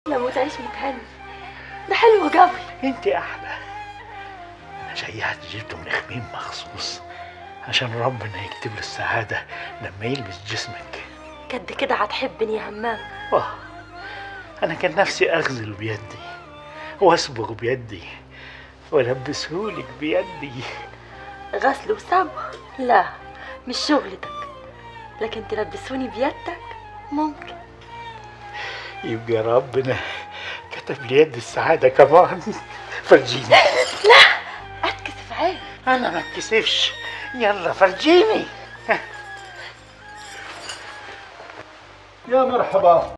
لا موت عيش متهني ده حلو قوي انت احلى انا شيعت جبته من خميم مخصوص عشان ربنا يكتب له السعادة لما يلبس جسمك قد كده هتحبني يا همام واه انا كان نفسي اغزل بيدي واصبغ بيدي والبسهولك بيدي غسل وصبغ لا مش شغلتك لكن تلبسوني بيدك ممكن يبقى ربنا كتب لي يد السعادة كمان فرجيني اتكسف عيب انا ما اتكسفش يلا فرجيني يا مرحبا